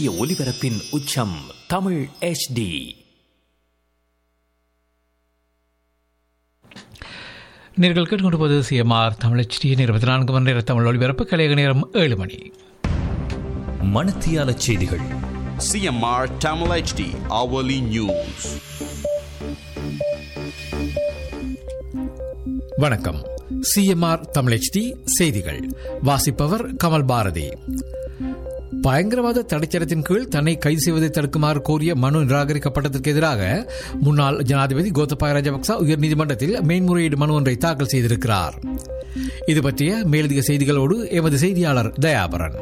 சூரிய ஒளிபரப்பின் உச்சம் தமிழ் HD நீங்கள் கேட்டுக்கொண்டு சிஎம்ஆர் தமிழச்சியின் இருபத்தி நான்கு மணி நேர தமிழ் ஒளிபரப்பு கலையக நேரம் ஏழு மணி மணத்தியால செய்திகள் CMR Tamil HD hourly news. வணக்கம் சிஎம்ஆர் தமிழ்ச்டி செய்திகள் வாசிப்பவர் கமல் பாரதி பயங்கரவாத தடைச்சட்டத்தின் கீழ் தன்னை கைது செய்வதை தடுக்குமாறு கோரிய மனு நிராகரிக்கப்பட்டதற்கு எதிராக முன்னாள் ஜனாதிபதி கோத்தபாய ராஜபக்ச உயர்நீதிமன்றத்தில் மேன்முறையீடு மனு ஒன்றை தாக்கல் செய்திருக்கிறார் இது பற்றிய மேலதிக செய்திகளோடு எமது செய்தியாளர் தயாபரன்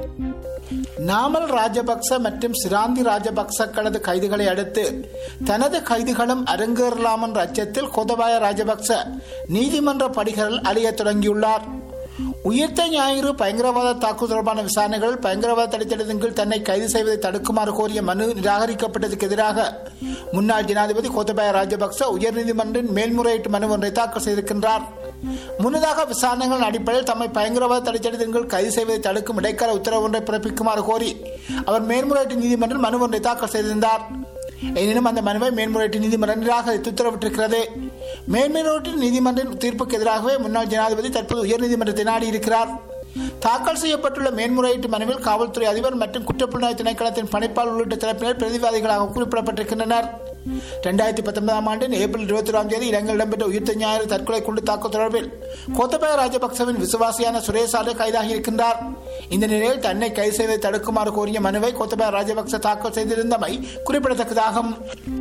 நாமல் ராஜபக்ச மற்றும் சிராந்தி ராஜபக்சக்களது கைதுகளை அடுத்து தனது கைதுகளும் அரங்கேறலாம் என்ற அச்சத்தில் கோதபாய ராஜபக்ச நீதிமன்ற படிகளில் அலையத் தொடங்கியுள்ளார் உயிர்த்த ஞாயிறு பயங்கரவாத தாக்குதல் தொடர்பான விசாரணைகள் பயங்கரவாத தடைச்சட்டத்தின் கீழ் தன்னை கைது செய்வதை தடுக்குமாறு கோரிய மனு நிராகரிக்கப்பட்டதற்கு எதிராக முன்னாள் ஜனாதிபதி கோத்தபாய ராஜபக்ச உயர்நீதிமன்றின் மேல்முறையீட்டு மனு ஒன்றை தாக்கல் செய்திருக்கின்றார் முன்னதாக விசாரணைகளின் அடிப்படையில் தம்மை பயங்கரவாத தடைச்சட்டத்தின் கீழ் கைது செய்வதை தடுக்கும் இடைக்கால உத்தரவு ஒன்றை பிறப்பிக்குமாறு கோரி அவர் மேல்முறையீட்டு நீதிமன்றில் மனு ஒன்றை தாக்கல் செய்திருந்தார் எனினும் அந்த மனுவை மேல்முறையீட்டு நீதிமன்றம் நிராகரித்து உத்தரவிட்டிருக்கிறது மேல்முறையீட்டு நீதிமன்றின் தீர்ப்புக்கு எதிராகவே முன்னாள் ஜனாதிபதி தற்போது உயர்நீதிமன்றத்தை நாடியிருக்கிறார் தாக்கல் செய்யப்பட்டுள்ள மேன்முறையீட்டு மனுவில் காவல்துறை அதிபர் மற்றும் குற்றப்புலனாய்வு திணைக்களத்தின் பணிப்பாளர் உள்ளிட்ட தரப்பினர் பிரதிவாதிகளாக குறிப்பிடப்பட்டிருக்கின்றனர் இரண்டாயிரத்தி பத்தொன்பதாம் ஆண்டின் ஏப்ரல் இருபத்தி ஒராம் தேதி இலங்கையில் இடம்பெற்ற உயிர்த்த ஞாயிறு தற்கொலை குண்டு தாக்குதல் தொடர்பில் கோத்தபாய ராஜபக்சவின் விசுவாசியான சுரேசாலை கைதாகி இருக்கின்றார் இந்த நிலையில் தன்னை கைது செய்வதை தடுக்குமாறு கோரிய மனுவை கோத்தபாய ராஜபக்ச தாக்கல் செய்திருந்தமை குறிப்பிடத்தக்கதாகும்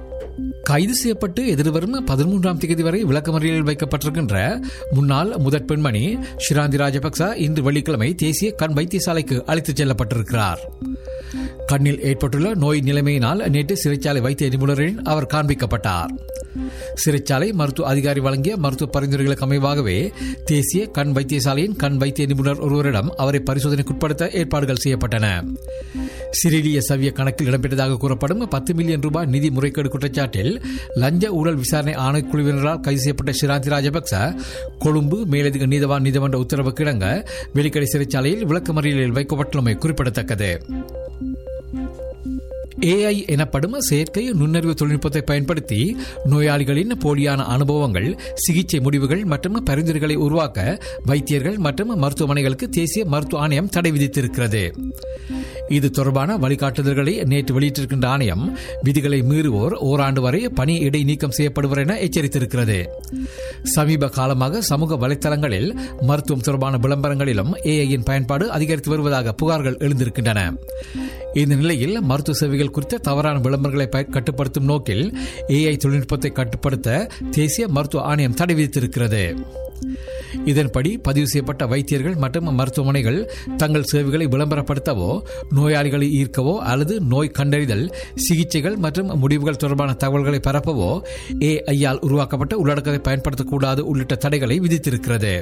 கைது செய்யப்பட்டு எதிர்வரும் பதிமூன்றாம் தேதி வரை விளக்கமறியலில் வைக்கப்பட்டிருக்கின்ற முன்னாள் முதற் பெண்மணி ஷிராந்தி ராஜபக்ச இன்று வெள்ளிக்கிழமை தேசிய கண் வைத்தியசாலைக்கு அழைத்துச் செல்லப்பட்டிருக்கிறார் கண்ணில் ஏற்பட்டுள்ள நோய் நிலைமையினால் நேற்று சிறைச்சாலை வைத்திய நிபுணரின் அவர் காண்பிக்கப்பட்டார் சிறைச்சாலை மருத்துவ அதிகாரி வழங்கிய மருத்துவ பரிந்துரைகளுக்கு அமைவாகவே தேசிய கண் வைத்தியசாலையின் கண் வைத்திய நிபுணர் ஒருவரிடம் அவரை பரிசோதனைக்குட்படுத்த ஏற்பாடுகள் செய்யப்பட்டன சிறிலிய சவிய கணக்கில் இடம்பெற்றதாக கூறப்படும் பத்து மில்லியன் ரூபாய் நிதி முறைகேடு குற்றச்சாட்டில் லஞ்ச ஊழல் விசாரணை ஆணைக்குழுவினரால் கைது செய்யப்பட்ட ஷிராந்தி ராஜபக்ச கொழும்பு மேலதிக நீதவான் நீதிமன்ற உத்தரவுக்கு இணங்க வெளிக்கடை சிறைச்சாலையில் விளக்கமறியலில் வைக்கப்பட்டுள்ளமை குறிப்பிடத்தக்கது ஏஐ எனப்படும் செயற்கை நுண்ணறிவு தொழில்நுட்பத்தை பயன்படுத்தி நோயாளிகளின் போலியான அனுபவங்கள் சிகிச்சை முடிவுகள் மற்றும் பரிந்துரைகளை உருவாக்க வைத்தியர்கள் மற்றும் மருத்துவமனைகளுக்கு தேசிய மருத்துவ ஆணையம் தடை விதித்திருக்கிறது இது தொடர்பான வழிகாட்டுதல்களை நேற்று வெளியிட்டிருக்கின்ற ஆணையம் விதிகளை மீறுவோர் ஓராண்டு வரை பணி இடை நீக்கம் செய்யப்படுவர் என எச்சரித்திருக்கிறது சமீப காலமாக சமூக வலைத்தளங்களில் மருத்துவம் தொடர்பான விளம்பரங்களிலும் ஏஐயின் பயன்பாடு அதிகரித்து வருவதாக புகார்கள் எழுந்திருக்கின்றன இந்த நிலையில் மருத்துவ சேவைகள் குறித்த தவறான விளம்பரங்களை பய- கட்டுப்படுத்தும் நோக்கில் ஏஐ தொழில்நுட்பத்தை கட்டுப்படுத்த தேசிய மருத்துவ ஆணையம் தடை விதித்திருக்கிறது இதன்படி பதிவு செய்யப்பட்ட வைத்தியர்கள் மற்றும் மருத்துவமனைகள் தங்கள் சேவைகளை விளம்பரப்படுத்தவோ நோயாளிகளை ஈர்க்கவோ அல்லது நோய் கண்டறிதல் சிகிச்சைகள் மற்றும் முடிவுகள் தொடர்பான தகவல்களை பரப்பவோ ஏஐயால் உருவாக்கப்பட்ட உள்ளடக்கத்தை பயன்படுத்தக்கூடாது உள்ளிட்ட தடைகளை விதித்திருக்கிறது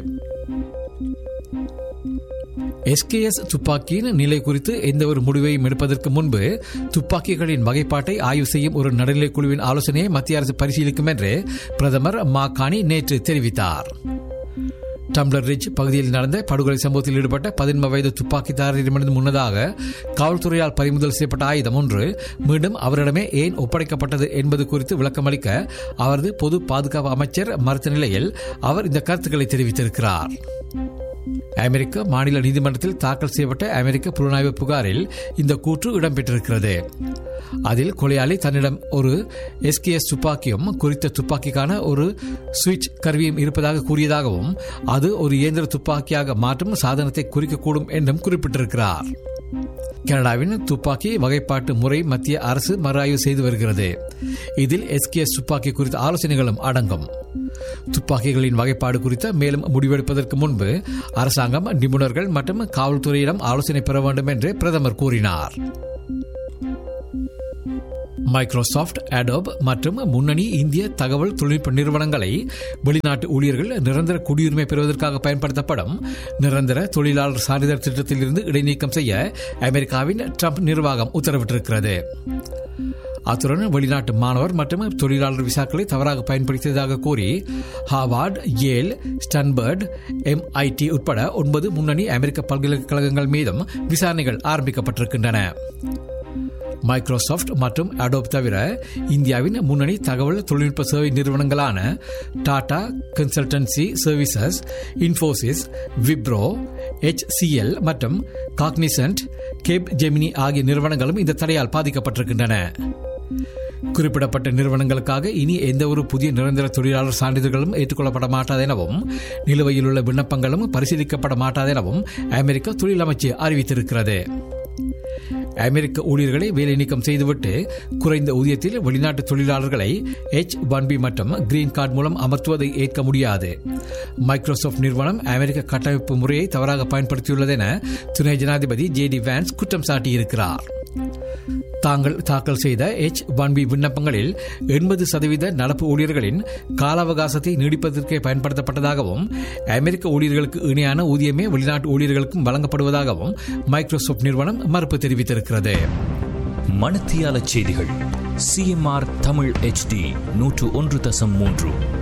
எஸ்கேஎஸ் துப்பாக்கியின் நிலை குறித்து எந்த ஒரு முடிவையும் எடுப்பதற்கு முன்பு துப்பாக்கிகளின் வகைப்பாட்டை ஆய்வு செய்யும் ஒரு நடுநிலை குழுவின் ஆலோசனையை மத்திய அரசு பரிசீலிக்கும் என்று பிரதமர் மாகாணி நேற்று தெரிவித்தார் டம்ளர் ரிட்ஜ் பகுதியில் நடந்த படுகொலை சம்பவத்தில் ஈடுபட்ட பதின்ம வயது துப்பாக்கிதாரரிடமிருந்து முன்னதாக காவல்துறையால் பறிமுதல் செய்யப்பட்ட ஆயுதம் ஒன்று மீண்டும் அவரிடமே ஏன் ஒப்படைக்கப்பட்டது என்பது குறித்து விளக்கமளிக்க அவரது பொது பாதுகாப்பு அமைச்சர் மறுத்த நிலையில் அவர் இந்த கருத்துக்களை தெரிவித்திருக்கிறார் அமெரிக்க மாநில நீதிமன்றத்தில் தாக்கல் செய்யப்பட்ட அமெரிக்க புலனாய்வு புகாரில் இந்த கூற்று இடம்பெற்றிருக்கிறது அதில் கொலையாளி தன்னிடம் ஒரு எஸ்கேஎஸ் துப்பாக்கியும் குறித்த துப்பாக்கிக்கான ஒரு சுவிட்ச் கருவியும் இருப்பதாக கூறியதாகவும் அது ஒரு இயந்திர துப்பாக்கியாக மாற்றும் சாதனத்தை குறிக்கக்கூடும் என்றும் குறிப்பிட்டிருக்கிறார் கனடாவின் துப்பாக்கி வகைப்பாட்டு முறை மத்திய அரசு மறு ஆய்வு செய்து வருகிறது இதில் எஸ்கேஎஸ் துப்பாக்கி குறித்த ஆலோசனைகளும் அடங்கும் துப்பாக்கிகளின் வகைப்பாடு குறித்த மேலும் முடிவெடுப்பதற்கு முன்பு அரசாங்கம் நிபுணர்கள் மற்றும் காவல்துறையிடம் ஆலோசனை பெற வேண்டும் என்று பிரதமர் கூறினார் மைக்ரோசாஃப்ட் அடோப் மற்றும் முன்னணி இந்திய தகவல் தொழில்நுட்ப நிறுவனங்களை வெளிநாட்டு ஊழியர்கள் நிரந்தர குடியுரிமை பெறுவதற்காக பயன்படுத்தப்படும் நிரந்தர தொழிலாளர் சான்றிதழ் திட்டத்திலிருந்து இடைநீக்கம் செய்ய அமெரிக்காவின் ட்ரம்ப் நிர்வாகம் உத்தரவிட்டிருக்கிறது அத்துடன் வெளிநாட்டு மாணவர் மற்றும் தொழிலாளர் விசாக்களை தவறாக பயன்படுத்தியதாக கூறி ஹார்வார்ட் ஏல் ஸ்டன்பர்ட் எம்ஐடி உட்பட ஒன்பது முன்னணி அமெரிக்க பல்கலைக்கழகங்கள் மீதும் விசாரணைகள் ஆரம்பிக்கப்பட்டிருக்கின்றன மைக்ரோசாஃப்ட் மற்றும் அடோப் தவிர இந்தியாவின் முன்னணி தகவல் தொழில்நுட்ப சேவை நிறுவனங்களான Tata consultancy services Infosys Wipro HCL மற்றும் காக்னிசன்ட் கேப் ஜெமினி ஆகிய நிறுவனங்களும் இந்த தடையால் பாதிக்கப்பட்டிருக்கின்றன குறிப்பிடப்பட்ட நிறுவனங்களுக்காக இனி எந்த ஒரு புதிய நிரந்தர தொழிலாளர் சான்றிதழ்களும் ஏற்றுக்கொள்ளப்பட மாட்டாது எனவும் நிலுவையில் உள்ள விண்ணப்பங்களும் பரிசீலிக்கப்பட மாட்டாது எனவும் அமெரிக்க தொழில் அமைச்சு அறிவித்திருக்கிறது அமெரிக்க ஊழியர்களை வேலை நீக்கம் செய்துவிட்டு குறைந்த ஊதியத்தில் வெளிநாட்டு தொழிலாளர்களை எச் ஒன் பி மற்றும் கிரீன் கார்டு மூலம் அமர்த்துவதை ஏற்க முடியாது மைக்ரோசாஃப்ட் நிறுவனம் அமெரிக்க கட்டமைப்பு முறையை தவறாக பயன்படுத்தியுள்ளது என துணை ஜனாதிபதி ஜே டி வேன்ஸ் குற்றம் சாட்டியிருக்கிறார் தாங்கள் தாக்கல் செய்த எச் ஒன் பி விண்ணப்பங்களில் எண்பது சதவீத நடப்பு ஊழியர்களின் கால அவகாசத்தை நீடிப்பதற்கே பயன்படுத்தப்பட்டதாகவும் அமெரிக்க ஊழியர்களுக்கு இணையான ஊதியமே வெளிநாட்டு ஊழியர்களுக்கும் வழங்கப்படுவதாகவும் மைக்ரோசாஃப்ட் நிறுவனம் மறுப்பு தெரிவித்திருக்கிறது மணத்தியால செய்திகள் சிஎம்ஆர் தமிழ் HD நூற்று ஒன்று தசம் மூன்று